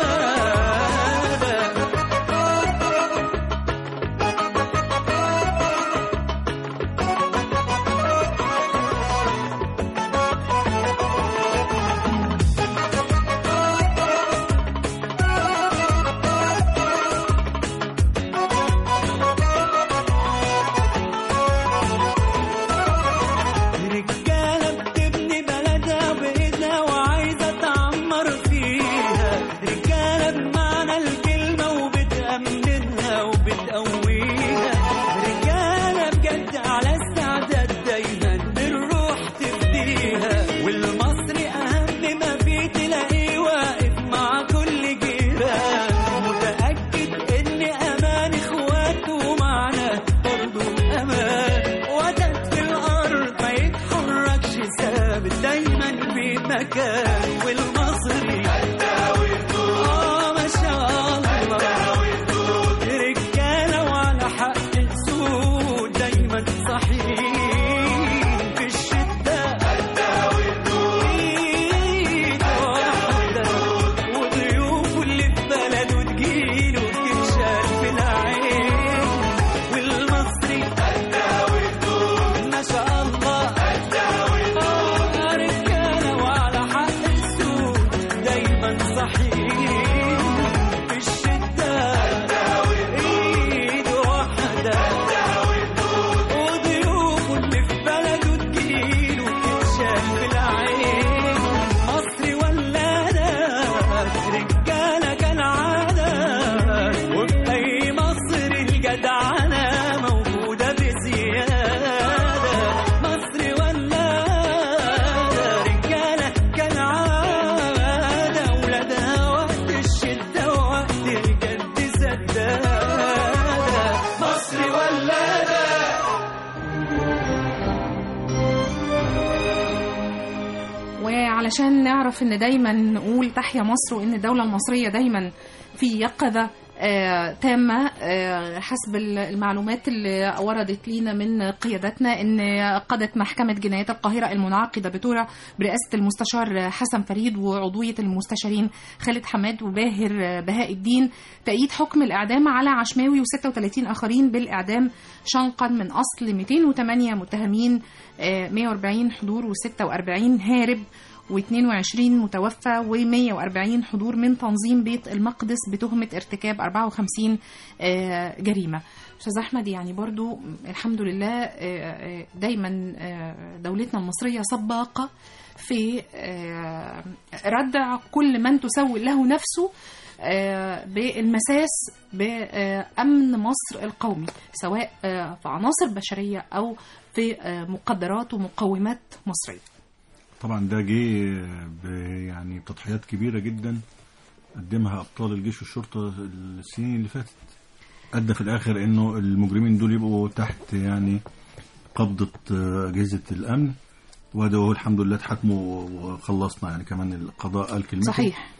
رجالة بتبني بلدها بإيدها وعايزة تعمر فيها رجالة بمعنى الكلمة وبتأمنها وبتقويها رجالة بجد على استعداد دايما بالروح تفديها والمصري أهم ما فيه تلاقيه واقف مع كل جيران متأكد إن أمان إخواته معنا برضه أمان وتد في الأرض ما يتحركش ثابت دايما في مكان والمصري آه ما شاء الله رجالة وعلى حق تسود دايما صحيح في الشدة إيد واحدة وضيوفه اللي في بلده تجيله تنشال في العين والمصري ما شاء الله آه رجالة وعلى حق السود دايما صحيح في الشدة إيد واحدة وضيوفه اللي في بلده تجيله تنشال في العين مصري ولادة رجالة كالعادة وفي أي مصر الجدعنة موجودة بزيادة مصري ولادة رجالة كالعادة ولادها وقت الشدة ووقت الجد سدادة مصري ولادة وعلشان نعرف ان دايما نقول تحيا مصر وان الدولة المصرية دايما في يقظة آه، تامة آه، حسب ال- المعلومات اللي وردت لينا من قيادتنا ان قضت محكمة جنايات القاهرة المنعقدة بتورة برئاسة المستشار حسن فريد وعضوية المستشارين خالد حماد وباهر بهاء الدين تأييد حكم الإعدام على عشماوي و36 آخرين بالإعدام شنقا من أصل 208 متهمين آه، 140 حضور و46 هارب و22 متوفى و140 حضور من تنظيم بيت المقدس بتهمة ارتكاب 54 آه، جريمة أستاذ أحمد يعني برضو الحمد لله آه، آه، دايما آه، دولتنا المصرية سباقة في آه، ردع كل من تسول له نفسه آه، بالمساس بأمن مصر القومي سواء آه، في عناصر بشرية أو في آه، مقدرات ومقومات مصرية طبعا ده جه ب- يعني بتضحيات كبيره جدا قدمها ابطال الجيش والشرطه السنين اللي فاتت ادى في الاخر انه المجرمين دول يبقوا تحت يعني قبضه آه، اجهزه الامن وده هو الحمد لله اتحاكموا وخلصنا يعني كمان القضاء قال كلمته صحيح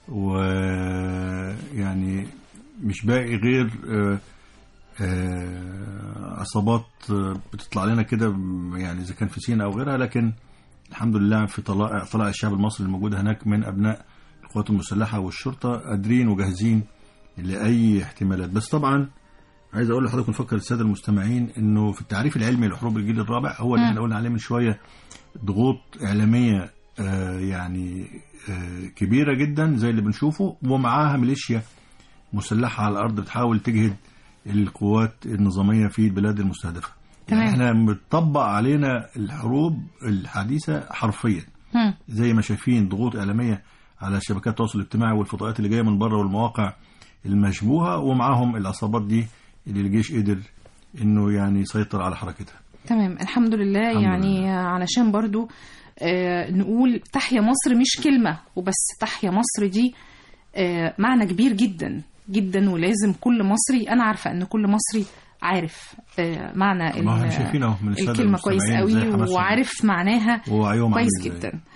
ويعني مش باقي غير آه، آه، عصابات آه، بتطلع لنا كده م- يعني اذا كان في سينا او غيرها لكن الحمد لله في طلائع طلائع الشعب المصري الموجوده هناك من ابناء القوات المسلحه والشرطه قادرين وجاهزين لاي احتمالات بس طبعا عايز اقول لحضرتك ونفكر الساده المستمعين انه في التعريف العلمي لحروب الجيل الرابع هو اللي مم. احنا قلنا عليه من شويه ضغوط اعلاميه آه، يعني آه، كبيره جدا زي اللي بنشوفه ومعاها ميليشيا مسلحه على الارض بتحاول تجهد القوات النظاميه في البلاد المستهدفه تمام. يعني احنا متطبق علينا الحروب الحديثه حرفيا مم. زي ما شايفين ضغوط اعلاميه على شبكات التواصل الاجتماعي والفضائيات اللي جايه من بره والمواقع المشبوهه ومعاهم العصابات دي اللي الجيش قدر انه يعني يسيطر على حركتها تمام الحمد لله الحمد يعني لله. علشان برضو آه نقول تحيا مصر مش كلمة وبس تحيا مصر دي آه معنى كبير جدا جدا ولازم كل مصري أنا عارفة إن كل مصري عارف آه معنى ما احنا ال- شايفين اهو من الساده الكلمة كويس المستمعين زي قوي حماسهم وعارف معناها ووعيهم كويس عامل إزاي. جدا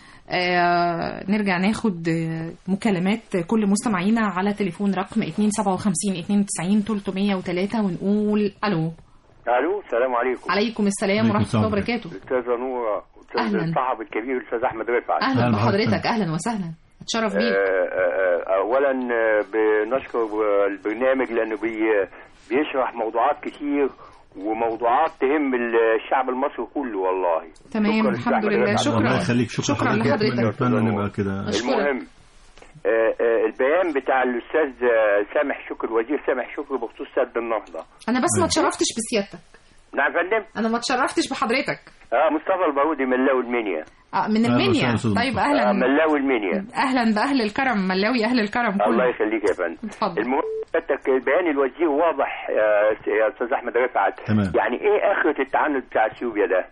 آه نرجع ناخد آه، مكالمات كل مستمعينا على تليفون رقم 257 92 303 ونقول الو الو السلام عليكم عليكم السلام عليكم ورحمه السلام الله وبركاته استاذه نوره استاذ أهلاً. الصحفي الكبير الاستاذ احمد رفعت اهلا أهلا بحضرتك بحضرتك. اهلا وسهلا اتشرف آه، بيك آه، آه، اولا آه، بنشكر آه، البرنامج لانه بي بيشرح موضوعات كتير وموضوعات تهم الشعب المصري كله والله تمام شكراً الحمد أستاذ لله أحمد. شكرا الله يخليك شكرا, شكرا لحضرتك. لحضرتك اتمنى نبقى كده أشكرك. المهم آه، آه، البيان بتاع الاستاذ آه، سامح شكر وزير سامح شكر بخصوص سد النهضه انا بس ما اتشرفتش بسيادتك نعم يا فندم انا ما اتشرفتش بحضرتك اه مصطفى البارودي ملاوي المنيا آه من أهلا المنيا وسهلا أستاذ طيب مصطفى. آه اهلا ملاوي المنيا اهلا باهل الكرم ملاوي اهل الكرم الله كله يخليك يا فندم اتفضل المهم حضرتك بيان الوزير واضح يا يا استاذ احمد رفعت تمام. يعني ايه اخره التعنت بتاع اثيوبيا ده؟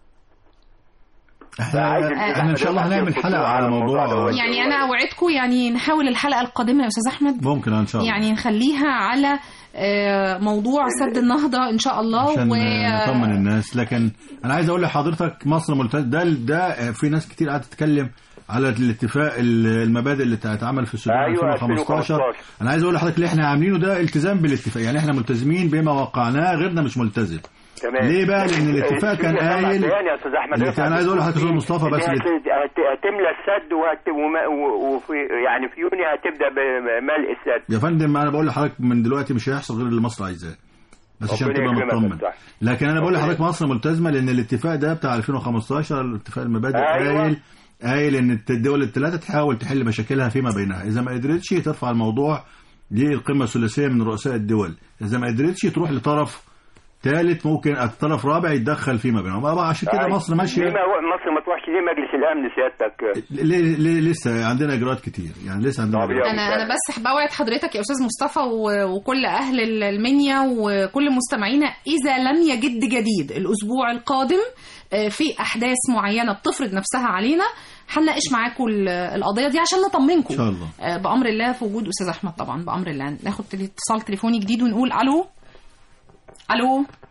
عايز احنا الأستاذ احنا ان شاء الله أحمد هنعمل يرفض حلقه على الموضوع موضوع ده. يعني انا اوعدكم يعني نحاول الحلقه القادمه يا استاذ احمد ممكن ان شاء الله يعني نخليها على آه، موضوع سد النهضه ان شاء الله عشان و نطمن الناس لكن انا عايز اقول لحضرتك مصر ملتزمه ده ده في ناس كتير قاعده تتكلم على الاتفاق المبادئ اللي اتعمل في السودان أيوة، 2015 2015. انا عايز اقول لحضرتك اللي احنا عاملينه ده التزام بالاتفاق يعني احنا ملتزمين بما وقعناه غيرنا مش ملتزم تمام ليه بقى؟ لأن الاتفاق كان السوريا طلع قايل- بيان يا استاذ احمد اللي رفعت أنا عايز أقول لحضرتك يا أستاذ مصطفى بس إنها اللي- هت- هت- هتملى السد وهت... وما... و- وفي يعني في يونيو هتبدا بملء السد يا فندم انا بقول لحضرتك من دلوقتي مش هيحصل غير اللي مصر عايزاه بس عشان ربنا تبقى يكرمك يا مطمن أستاذ. لكن انا بقول ربنا لحضرتك مصر ملتزمه لان الاتفاق ده بتاع 2015 الاتفاق المبادئ أيوة. قايل قايل ان الدول الثلاثه تحاول تحل مشاكلها فيما بينها اذا ما قدرتش ترفع الموضوع للقمه الثلاثيه من رؤساء الدول اذا ما قدرتش تروح لطرف ثالث ممكن الطرف رابع يتدخل فيما بينهم بقى عشان كده أيوة. مصر ماشيه ليه ما مصر ما تروحش ليه مجلس الامن سيادتك ليه ليه لسه عندنا اجراءات كتير يعني لسه عندنا طب إجراءات. يلا. انا انا بس بوعد حضرتك يا استاذ مصطفى و- وكل اهل ال- المنيا وكل مستمعينا اذا لم يجد جديد الاسبوع القادم آه، في احداث معينه بتفرض نفسها علينا هنناقش معاكم ال- القضيه دي عشان نطمنكم ان شاء الله آه، بامر الله في وجود استاذ احمد طبعا بامر الله ناخد تلي- اتصال تليفوني جديد ونقول الو الو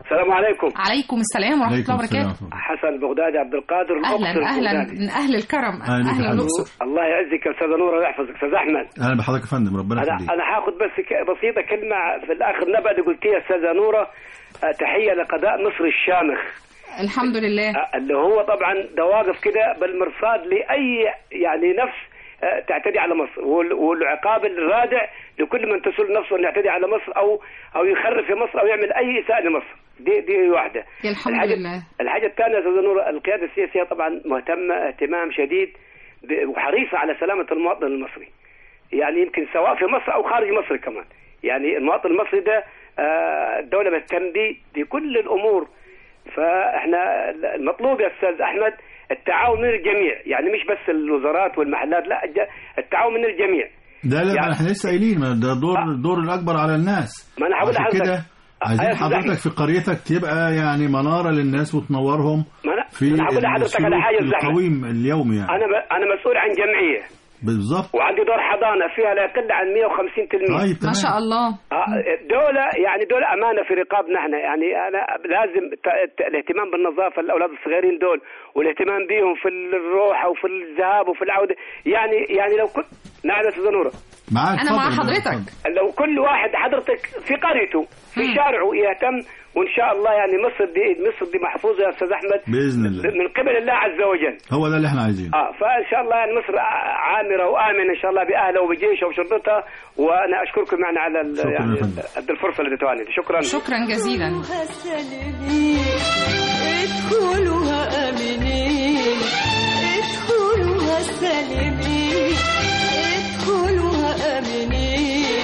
السلام عليكم عليكم السلام ورحمه الله وبركاته حسن بغدادي عبد القادر اهلا الأقصر اهلا البغدادي. من اهل الكرم أهلا بك يا اهلا حبيبي. الاقصر الله يعزك يا استاذ نور ويحفظك استاذ احمد اهلا بحضرتك يا فندم ربنا انا يخليك انا هاخد بس ك- بسيطه كلمه في الاخر نبأ اللي قلتيها استاذه نوره آه، تحيه لقضاء مصر الشامخ الحمد لله آه، اللي هو طبعا ده واقف كده بالمرصاد لاي يعني نفس آه، تعتدي على مصر وال- والعقاب الرادع لكل من تسل نفسه ان يعتدي على مصر او او يخرب في مصر او يعمل اي اساءه لمصر دي دي واحده يا الحمد الحاجة لله الحاجة الثانية يا أستاذ نور القيادة السياسية طبعا مهتمة اهتمام شديد ب- وحريصة على سلامة المواطن المصري يعني يمكن سواء في مصر أو خارج مصر كمان يعني المواطن المصري ده آه، الدولة بتهتم بيه بكل الأمور فإحنا المطلوب يا أستاذ أحمد التعاون من الجميع يعني مش بس الوزارات والمحلات لا الج- التعاون من الجميع ده لا يعني- ما احنا لسه قايلين ما ده دور الدور الاكبر على الناس ما أنا هقول عشان لحضرتك كده عايزين أيوة يا أستاذ حضرتك في قريتك تبقى يعني مناره للناس وتنورهم ما أنا في ما أنا هقول لحضرتك على السلوك حاجة يا أستاذ أحمد. القويم اليومي يعني أنا ب- أنا مسؤول عن جمعية بالظبط وعندي دور حضانة فيها لا يقل عن 150 تلميذ طيب ما تمام شاء الله آه، دولة يعني دولة أمانة في رقابنا احنا يعني أنا لازم ت- ت- الاهتمام بالنظافة الأولاد الصغيرين دول والاهتمام بهم في الروح وفي الذهاب وفي العودة يعني يعني لو كنت نعم يا أستاذة نورة معاك انا مع اتفضل، حضرتك اتفضل. لو كل واحد حضرتك في قريته في مم. شارعه يهتم وإن شاء الله يعني مصر دي مصر دي محفوظة يا أستاذ أحمد باذن الله من قبل الله عز وجل هو ده اللي احنا عايزينه اه فان شاء الله يعني مصر عامره وامنه ان شاء الله باهلها وبجيشها وشرطتها وانا اشكركم يعني على ال- شكراً يا يعني فندم. ال- الفرصه اللي اديتوها لي شكرا شكرا جزيلا سالمين ادخلوها امنين ادخلوها سالمين ادخلوها امنين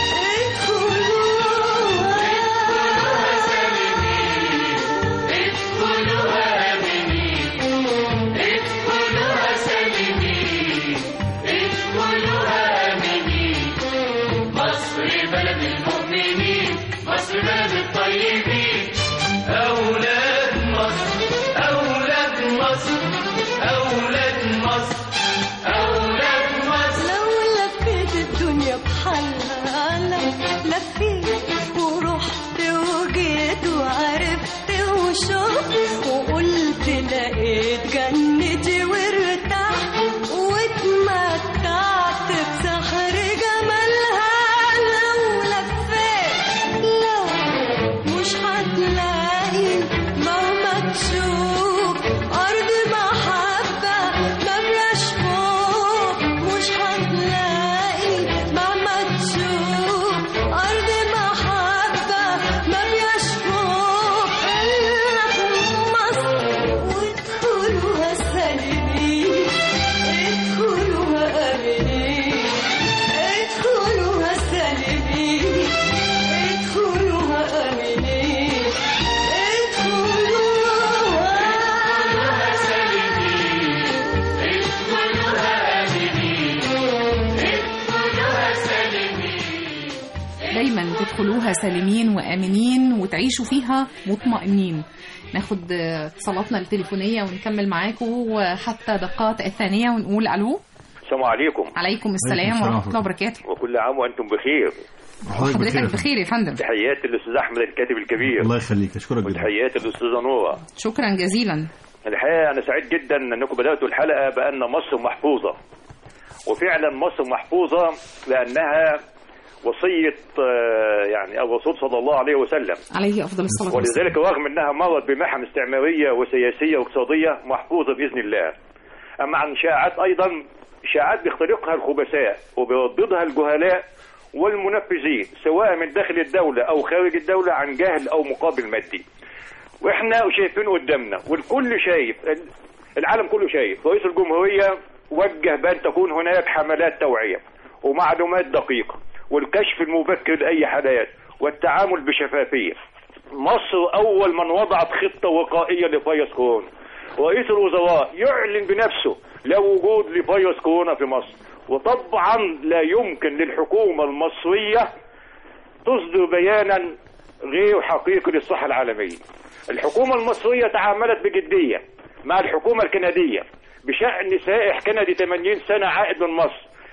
ادخلوها أولاد مصر أولاد مصر أولاد مصر أولاد مصر لو لفيت الدنيا بحالها لف- لفيت ورحت وجيت وعرفت وشفت وقلت لقيت جنتي وارتحت واتمتعت بسحر جمالها لو لفيت لو مش هتلاقي مهما تشوف أرض محبة مبلاش فوق مش هتلاقي مهما تشوف أرض محبة مبلاش فوق إلا في مصر وادخلوها سالمين ادخلوها آمنين ادخلوها سالمين ادخلوها آمنين ادخلوها دايما تدخلوها سالمين وامنين وتعيشوا فيها مطمئنين ناخد آه، اتصالاتنا التليفونيه ونكمل معاكم حتى دقات الثانيه ونقول الو السلام عليكم عليكم السلام السلام ورحمه الله وبركاته وكل عام وانتم بخير حضرتك بخير يا فندم تحياتي للاستاذ احمد الكاتب الكبير الله يخليك اشكرك جدا وتحياتي للاستاذه نوره شكرا جزيلا الحقيقه انا سعيد جدا انكم بداتوا الحلقه بان مصر محفوظه وفعلا مصر محفوظه لانها وصيه آه، يعني الرسول صلى الله عليه وسلم عليه افضل الصلاه والسلام ولذلك رغم انها مرت بمحن استعماريه وسياسيه واقتصاديه محفوظه باذن الله. اما عن شائعات ايضا شائعات بيخترقها الخبثاء وبيرددها الجهلاء والمنفذين سواء من داخل الدوله او خارج الدوله عن جهل او مقابل مادي. واحنا شايفين قدامنا والكل شايف العالم كله شايف رئيس الجمهوريه وجه بان تكون هناك حملات توعيه ومعلومات دقيقه والكشف المبكر لاي حالات والتعامل بشفافيه. مصر اول من وضعت خطه وقائيه لفيروس كورونا. رئيس الوزراء يعلن بنفسه لا وجود لفيروس كورونا في مصر وطبعا لا يمكن للحكومه المصريه تصدر بيانا غير حقيقي للصحه العالميه. الحكومه المصريه تعاملت بجديه مع الحكومه الكنديه بشان سائح كندي 80 سنه عائد من مصر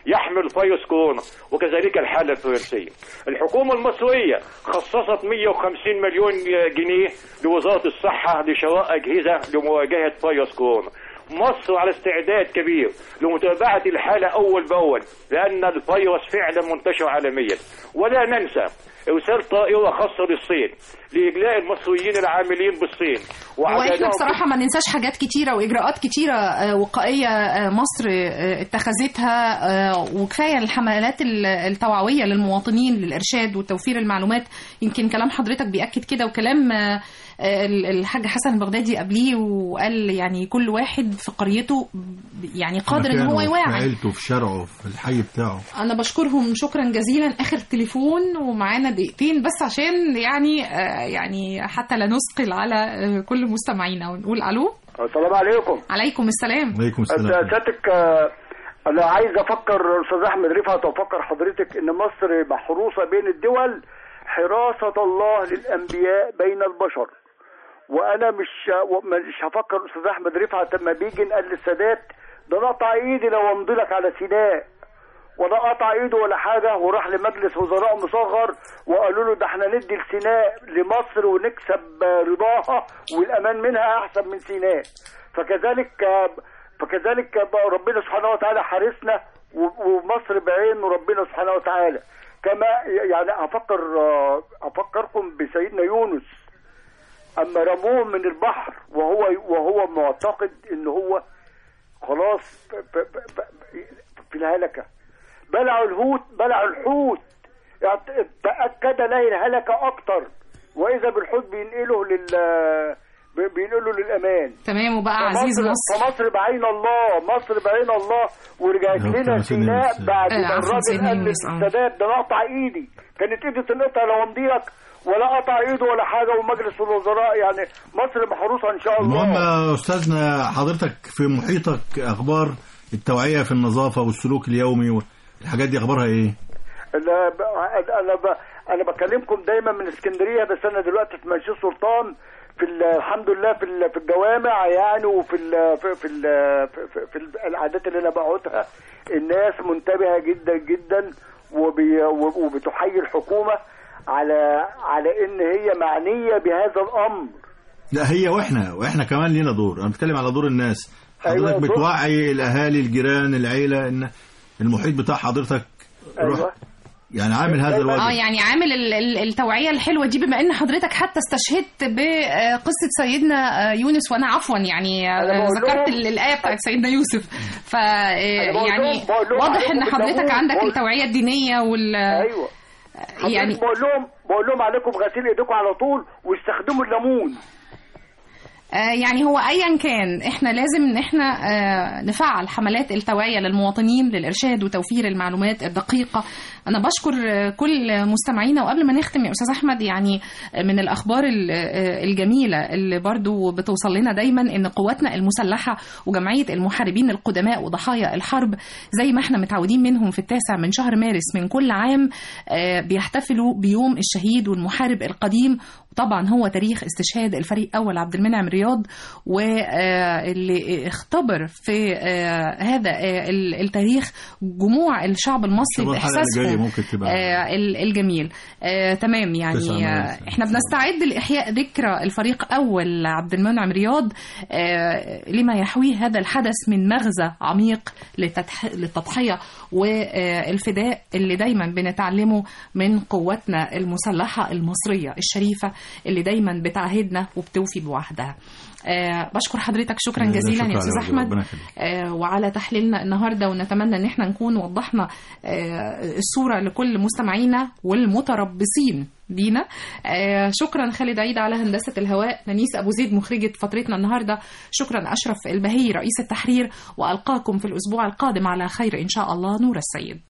يحمل فيروس كورونا وكذلك الحالة الفرنسية الحكومة المصرية خصصت 150 مليون جنيه لوزارة الصحة لشراء أجهزة لمواجهة فيروس كورونا مصر على استعداد كبير لمتابعة الحالة أول بأول لأن الفيروس فعلا منتشر عالميا ولا ننسى إرسال طائرة خاصة للصين لإجلاء المصريين العاملين بالصين واحنا وعددهم بصراحة ما ننساش حاجات كتيرة وإجراءات كتيرة آه، وقائية آه، مصر آه، اتخذتها آه، وكفاية الحملات ال- التوعوية للمواطنين للإرشاد وتوفير المعلومات يمكن كلام حضرتك بيأكد كده وكلام آه، آه، ال- الحاج حسن البغدادي قبليه وقال يعني كل واحد في قريته ب- يعني قادر ان هو في يوعي عيلته في شارعه في الحي بتاعه انا بشكرهم شكرا جزيلا اخر تليفون ومعانا دقيقتين بس عشان يعني آه، يعني حتى لا نثقل على آه، كل مستمعينا ونقول الو السلام عليكم عليكم السلام عليكم انت سيادتك آه، انا عايز افكر استاذ احمد رفعت وافكر حضرتك ان مصر محروسه بين الدول حراسه الله للانبياء بين البشر وانا مش مش هفكر استاذ احمد رفعت لما بيجي قال للسادات ده انا اقطع ايدي لو امضي لك على سيناء ولا قطع ايده ولا حاجه وراح لمجلس وزراء مصغر وقالوا له ده احنا ندي لسيناء لمصر ونكسب رضاها والامان منها احسن من سيناء فكذلك فكذلك بقى ربنا سبحانه وتعالى حارسنا و- ومصر بعين ربنا سبحانه وتعالى كما يعني افكر افكركم بسيدنا يونس اما رموه من البحر وهو وهو معتقد ان هو خلاص ب- ب- ب- في الهلكه بلعوا الهوت بلعوا الحوت يعني تاكد له الهلكه اكتر واذا بالحوت بينقله لل بينقله للامان تمام وبقى عزيز فمصر- مصر فمصر بعين الله مصر بعين الله ورجعت ده لنا بتاع سيناء سيدنا بعد آه، ما عفوا الراجل سيدنا قال يونس، آه. للسادات ده انا اقطع ايدي كانت ايدي تنقطع لو امضيلك ولا قطع ايده ولا حاجه ومجلس الوزراء يعني مصر محروسه ان شاء الله المهم يا استاذنا حضرتك في محيطك اخبار التوعيه في النظافه والسلوك اليومي والحاجات دي اخبارها ايه؟ انا ب... انا ب... انا بكلمكم دايما من اسكندريه بس انا دلوقتي في منشيه سلطان في ال... الحمد لله في ال... في الجوامع يعني وفي ال... في في, ال... في, في, في ال- العادات اللي انا بقعدها الناس منتبهه جدا جدا وبي... وبتحيي الحكومه على على ان هي معنيه بهذا الامر لا هي واحنا واحنا كمان لينا دور انا بتكلم على دور الناس أيوة، حضرتك دور. بتوعي الاهالي الجيران العيله ان المحيط بتاع حضرتك روح ايوه يعني عامل هذا الواجب اه يعني عامل ال- ال- التوعيه الحلوه دي بما ان حضرتك حتى استشهدت بقصه سيدنا آه، يونس وانا عفوا يعني آه، أنا بقول ذكرت لهم- ال- الايه بتاعت سيدنا يوسف ف آه، بقول يعني لهم- بقول لهم واضح عليكم ان حضرتك بالليمون. عندك بقول- التوعيه الدينيه وال ايوه يعني بقول لهم بقول لهم عليكم غسيل ايديكم على طول واستخدموا الليمون آه، يعني هو ايا كان احنا لازم ان احنا آه، نفعل حملات التوعيه للمواطنين للارشاد وتوفير المعلومات الدقيقه انا بشكر آه، كل مستمعينا وقبل ما نختم يا استاذ احمد يعني آه، من الاخبار ال- آه، الجميله اللي برضو بتوصل لنا دايما ان قواتنا المسلحه وجمعيه المحاربين القدماء وضحايا الحرب زي ما احنا متعودين منهم في التاسع من شهر مارس من كل عام آه، بيحتفلوا بيوم الشهيد والمحارب القديم وطبعا هو تاريخ استشهاد الفريق اول عبد المنعم رياض واللي اختبر في آه، هذا آه، ال- التاريخ جموع الشعب المصري شوف الحلقة اللي باحساسهم جاية ممكن تبقى آه، ال- الجميل آه، تمام تسعة يعني مارس. آه، احنا بنستعد لاحياء ذكرى الفريق اول عبد المنعم رياض آه، لما يحويه هذا الحدث من مغزى عميق لتتح- للتضحيه والفداء اللي دايما بنتعلمه من قواتنا المسلحه المصريه الشريفه اللي دايما بتعهدنا وبتوفي بوعدها آه، بشكر حضرتك شكرا لا، جزيلا شكرا يا يا استاذ راجل، احمد ربنا يخليك. آه، وعلى تحليلنا النهارده ونتمنى ان احنا نكون وضحنا آه، الصوره لكل مستمعينا والمتربصين بينا آه، شكرا خالد عيد على هندسه الهواء نانيس ابو زيد مخرجه فترتنا النهارده شكرا اشرف البهي رئيس التحرير والقاكم في الاسبوع القادم على خير ان شاء الله نور السيد